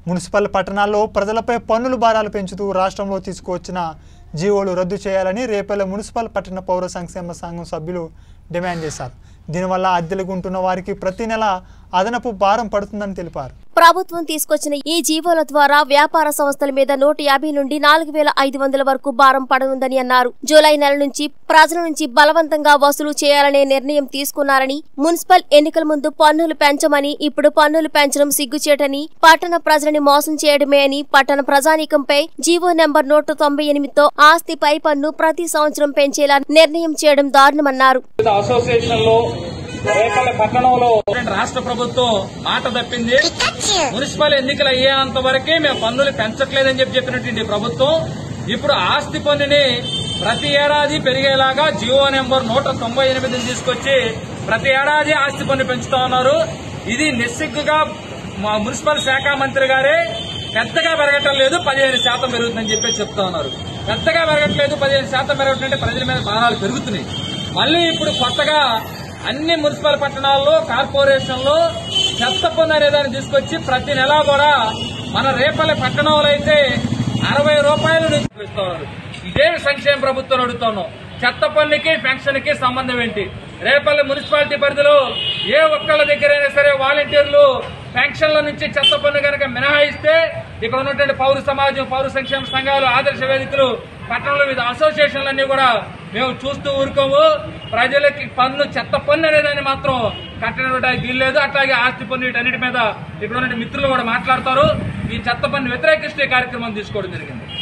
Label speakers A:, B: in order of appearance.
A: municipal పట్టణాల్లో ప్రజలపై పన్నుల భారాలు పెంచుతూ రాష్ట్రంలో తీసుకువచ్చిన జీవోలు రద్దు చేయాలని రేపల్లె మున్సిపల్ పట్టణ పౌర సంక్షేమ సంఘం సభ్యులు డిమాండ్ చేశారు దీనివల్ల అద్దెలకు ఉంటున్న వారికి ప్రతి నెల అదనపు భారం పడుతుందని తెలిపారు
B: ప్రభుత్వం తీసుకొచ్చిన ఈ జీవోల ద్వారా వ్యాపార సంస్థల మీద నూట యాభై నుండి నాలుగు వేల ఐదు వందల వరకు భారం పడనుందని అన్నారు జూలై నెల నుంచి ప్రజల నుంచి బలవంతంగా వసూలు చేయాలనే నిర్ణయం తీసుకున్నారని మున్సిపల్ ఎన్నికల ముందు పన్నులు పెంచమని ఇప్పుడు పన్నులు పెంచడం సిగ్గుచేటని పట్టణ ప్రజలని మోసం చేయడమే అని పట్టణ ప్రజానీకంపై జీవో నెంబర్ నూట తొంభై ఎనిమిదితో ఆస్తిపై పన్ను ప్రతి సంవత్సరం పెంచేలా నిర్ణయం చేయడం దారుణమన్నారు
C: వివిధ అసోసియేషన్ లో రేపల్లె పట్టణంలో రాష్ట్ర ప్రభుత్వం మాట తప్పింది మున్సిపల్ ఎన్నికలు అయ్యేంత వరకే మేము పన్నులు పెంచట్లేదని చెప్పి చెప్పినటువంటి ప్రభుత్వం ఇప్పుడు ఆస్తి పన్నుని ప్రతి ఏడాది పెరిగేలాగా జియో నెంబర్ నూట తొంభై ఎనిమిదిని తీసుకొచ్చి ప్రతి ఏడాది ఆస్తి పన్ను పెంచుతా ఉన్నారు ఇది నిస్సిగ్గుగా మా మున్సిపల్ శాఖ మంత్రి గారే పెద్దగా పెరగటం లేదు పదిహేను శాతం పెరుగుతుందని చెప్పి చెప్తా ఉన్నారు పెద్దగా పెరగట్లేదు పదిహేను శాతం పెరగట్లంటే ప్రజల మీద భారాలు పెరుగుతున్నాయి మళ్ళీ ఇప్పుడు కొత్తగా అన్ని మున్సిపల్ పట్టణాల్లో కార్పొరేషన్లో చెత్త పన్ను అనే దాన్ని తీసుకొచ్చి ప్రతి నెల కూడా మన రేపల్లె పట్టణంలో అయితే అరవై రూపాయలు నుంచి ఇస్తున్నారు ఇదే సంక్షేమ ప్రభుత్వం అడుగుతున్నాం చెత్త పన్నుకి పెన్షన్కి సంబంధం ఏంటి రేపల్లె మున్సిపాలిటీ పరిధిలో ఏ ఒక్కళ్ళ దగ్గరైనా సరే వాలంటీర్లు పెన్షన్ల నుంచి చెత్త పన్ను కనుక మినహాయిస్తే ఇక్కడ ఉన్నటువంటి పౌర సమాజం పౌర సంక్షేమ సంఘాలు ఆదర్శ వేదికలు పట్టణంలో వివిధ అసోసియేషన్లన్నీ కూడా మేము చూస్తూ ఊరుకోము ప్రజలకి పన్ను చెత్త పన్ను అనేదాన్ని మాత్రం కట్టడానికి వీల్లేదు అట్లాగే ఆస్తి పన్ను వీటన్నిటి మీద ఇక్కడ ఉన్న మిత్రులు కూడా మాట్లాడతారు ఈ చెత్త పన్ను వ్యతిరేకిస్తే కార్యక్రమం తీసుకోవడం జరిగింది